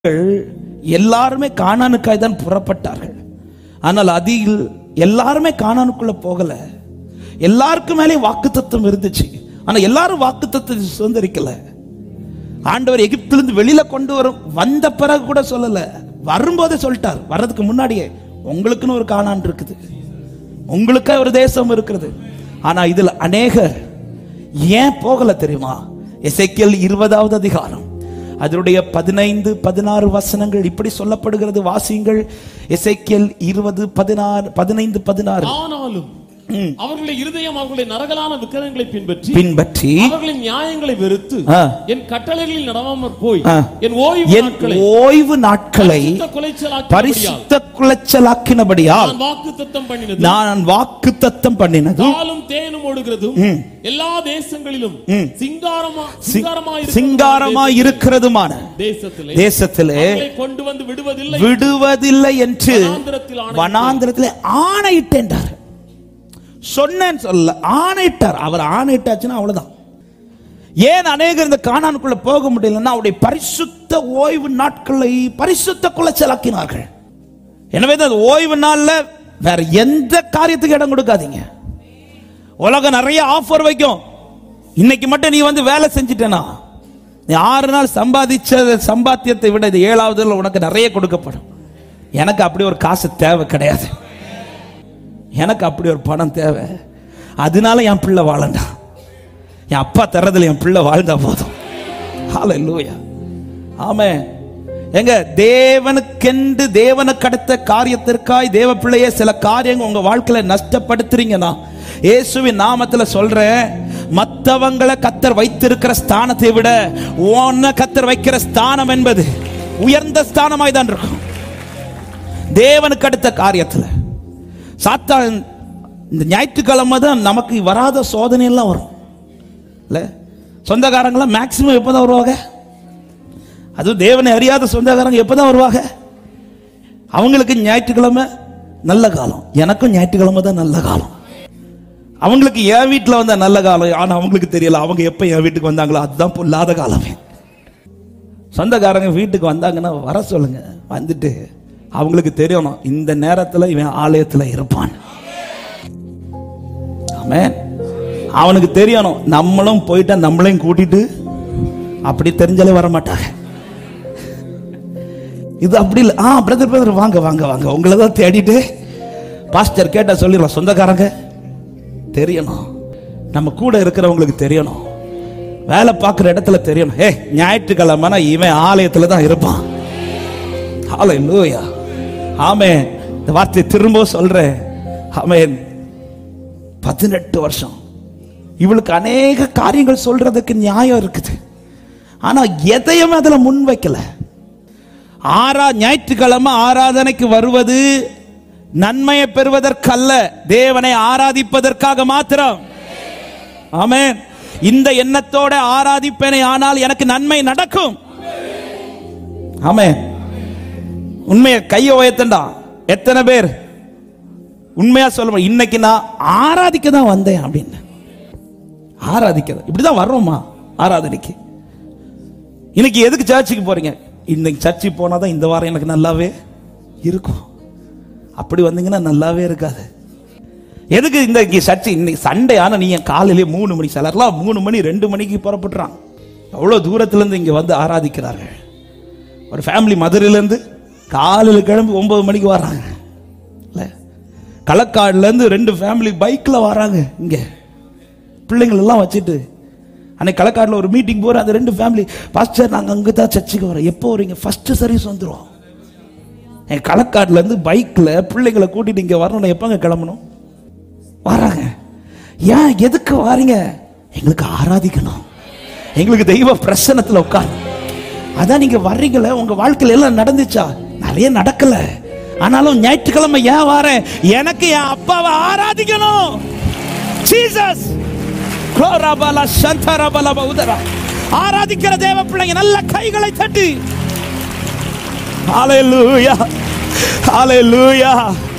எல்லாருமே கானானுக்காய் தான் புறப்பட்டார்கள் ஆனால் அதில் எல்லாருமே கானானுக்குள்ள போகல எல்லாருக்கும் மேலே வாக்குத்தத்தம் இருந்துச்சு ஆனா எல்லாரும் வாக்குத்தத்தத்தை சுதந்திரிக்கல ஆண்டவர் எகிப்திலிருந்து வெளியில கொண்டு வரும் வந்த பிறகு கூட சொல்லல வரும்போதே சொல்லிட்டார் வர்றதுக்கு முன்னாடியே உங்களுக்குன்னு ஒரு காணான் இருக்குது உங்களுக்கே ஒரு தேசம் இருக்கிறது ஆனா இதுல அநேகர் ஏன் போகல தெரியுமா எசேக்கியேல் இருபதாவது அதிகாரம் அதனுடைய பதினைந்து பதினாறு வசனங்கள் இப்படி சொல்லப்படுகிறது வாசியுங்கள் எசேக்கியேல் இருபது பதினாறு பதினைந்து பதினாறு ஆனாலும் அவர்களுடைய இருதயம் அவர்களுடைய நரகலான விக்கிரகங்களை பின்பற்றி பின்பற்றி அவர்களின் நியாயங்களை வெறுத்து ஆ. என் கட்டளைகளில் நடவாமற் போய் ஆ. என் ஓய்வு என் நாட்களை ஓய்வு நாட்களை பரிசுத்த குலைச்சலாக்கினபடியால் பரிசுத்த குலைச்சலாக்கினபடியால் நான் வாக்கு தத்தம் பண்ணினது நான் வாக்கு தத்தம் பண்ணினதும் பாலும் தேனும் ஓடுகிறதும் எல்லா தேசங்களிலும் சிங்காரமா சிங்காரமா சிங்காரமா இருக்கிறதுமான தேசத்திலே தேசத்திலே அவர்களை கொண்டு வந்து விடுவதில்லை விடுவதில்லை என்று வனாந்திரத்தில் ஆணையிட்டார். வனாந்திரத்தில் ஆணையிட்டேன்றார் சொன்னேன்னு சொல்ல ஆணையிட்டார் அவர் ஆணையிட்டாச்சுன்னா அவ்வளவுதான் ஏன் அநேகர் இந்த காணானுக்குள்ள போக முடியலன்னா அவருடைய பரிசுத்த ஓய்வு நாட்களை பரிசுத்த குலைச்சலாக்கினார்கள் எனவே தான் அந்த ஓய்வு நாள்ல வேற எந்த காரியத்துக்கு இடம் கொடுக்காதீங்க உலகம் நிறைய ஆஃபர் வைக்கும் இன்னைக்கு மட்டும் நீ வந்து வேலை செஞ்சிட்டேனா நீ ஆறு நாள் சம்பாதிச்ச சம்பாத்தியத்தை விட இது ஏழாவதுல உனக்கு நிறைய கொடுக்கப்படும் எனக்கு அப்படி ஒரு காசு தேவை கிடையாது எனக்கு அப்படி ஒரு பணம் தேவை அதனால என் பிள்ளை வாழண்டாம் என் அப்பா தர்றதுல என் பிள்ளை வாழ்ந்தா போதும் ஹalleluya ஆமே எங்க தேவனுக்கென்று தேவனுக்கு அடுத்த காரியத்திற்காய் தேவ பிள்ளையே சில காரியங்கள் உங்க வாழ்க்கையில நஷ்டப்படுத்துறீங்கன்னா இயேசுவின் நாமத்துல சொல்றேன் மத்தவங்களை கத்தர் வைத்திருக்கிற ஸ்தானத்தை விட உன்னை கத்தர் வைக்கிற ஸ்தானம் என்பது உயர்ந்த ஸ்தானமாய் தான் இருக்கும் தேவனுக்கு அடுத்த காரியத்துல சாத்தான் இந்த ஞாயிற்றுக்கிழமை தான் நமக்கு வராத சோதனை எல்லாம் வரும் இல்ல சொந்தக்காரங்களாம் மேக்சிமம் எப்பதான் வருவாங்க அதுவும் தேவனை அறியாத சொந்தக்காரங்க எப்பதான் வருவாங்க அவங்களுக்கு ஞாயிற்றுக்கிழமை நல்ல காலம் எனக்கும் ஞாயிற்றுக்கிழமை தான் நல்ல காலம் அவங்களுக்கு என் வீட்டில் வந்த நல்ல காலம் ஆனா அவங்களுக்கு தெரியல அவங்க எப்போ என் வீட்டுக்கு வந்தாங்களோ அதுதான் பொல்லாத காலமே சொந்தக்காரங்க வீட்டுக்கு வந்தாங்கன்னா வர சொல்லுங்க வந்துட்டு அவங்களுக்கு தெரியணும் இந்த நேரத்துல இவன் ஆலயத்துல இருப்பான் ஆமென் அவனுக்கு தெரியணும் நம்மளும் போயிட்டா நம்மளையும் கூட்டிட்டு அப்படி தெரிஞ்சாலே வர மாட்டாங்க இது அப்படி இல்லை ஆ பிரதர் பிரதர் வாங்க வாங்க வாங்க உங்களை தான் தேடிட்டு பாஸ்டர் கேட்டா சொல்லிடலாம் சொந்தக்காரங்க தெரியணும் நம்ம கூட இருக்கிறவங்களுக்கு தெரியணும் வேலை பார்க்குற இடத்துல தெரியணும் ஏ ஞாயிற்றுக்கிழமைனா இவன் ஆலயத்துல தான் இருப்பான் ஹalleluya ஆமென் இந்த வார்த்தையை திரும்ப சொல்றேன் ஆமென் பதினெட்டு வருஷம் இவளுக்கு அநேக காரியங்கள் சொல்றதுக்கு நியாயம் இருக்குது ஆனா எதையும் அதுல முன் வைக்கல ஆறா ஞாயிற்றுக்கிழமை ஆராதனைக்கு வருவது நன்மையை பெறுவதற்கல்ல தேவனை ஆராதிப்பதற்காக மாத்திரம் ஆமென் இந்த எண்ணத்தோட ஆராதிப்பேனே ஆனால் எனக்கு நன்மை நடக்கும் ஆமென் உண்மையை கையை உயர்த்தண்டா எத்தனை பேர் உண்மையா சொல்ல இன்னைக்கு நான் ஆராதிக்க தான் வந்தேன் அப்படின்னு ஆராதிக்க தான் இப்படிதான் வர்றோமா ஆராதனைக்கு இன்னைக்கு எதுக்கு சர்ச்சுக்கு போறீங்க இன்னைக்கு சர்ச்சுக்கு போனாதான் இந்த வாரம் எனக்கு நல்லாவே இருக்கும் அப்படி வந்தீங்கன்னா நல்லாவே இருக்காது எதுக்கு இந்த சர்ச்சு இன்னைக்கு சண்டே ஆனா நீங்க காலையிலே மூணு மணி சிலர்லாம் மூணு மணி ரெண்டு மணிக்கு புறப்பட்டுறான் அவ்வளோ தூரத்துல இருந்து இங்க வந்து ஆராதிக்கிறார்கள் ஒரு ஃபேமிலி மதுரையிலேருந்து காலையில் கிளம்பி ஒன்பது மணிக்கு வராங்க இல்லை களக்காடுலேருந்து ரெண்டு ஃபேமிலி பைக்கில் வராங்க இங்கே பிள்ளைங்கள் எல்லாம் வச்சுட்டு அன்னைக்கு களக்காடில் ஒரு மீட்டிங் போகிற அந்த ரெண்டு ஃபேமிலி பாஸ்டர் நாங்கள் அங்கே தான் சர்ச்சுக்கு வரோம் எப்போ வரீங்க ஃபஸ்ட்டு சர்வீஸ் வந்துடும் என் களக்காடுலேருந்து பைக்கில் பிள்ளைங்களை கூட்டிட்டு இங்கே வரணும் எப்போங்க கிளம்பணும் வராங்க ஏன் எதுக்கு வாரீங்க எங்களுக்கு ஆராதிக்கணும் எங்களுக்கு தெய்வ பிரசனத்தில் உட்கார் அதான் நீங்க வர்றீங்களே உங்க வாழ்க்கையில எல்லாம் நடந்துச்சா நிறைய நடக்கல ஆனாலும் ஞாயிற்றுக்கிழமை ஏன் வாரேன் எனக்கு என் அப்பாவை ஆராதிக்கணும் ஜீசஸ் குளோராபாலா சந்தராபாலா பௌதரா ஆராதிக்கிற தேவ பிள்ளைங்க நல்ல கைகளை தட்டி ஹalleluya ஹalleluya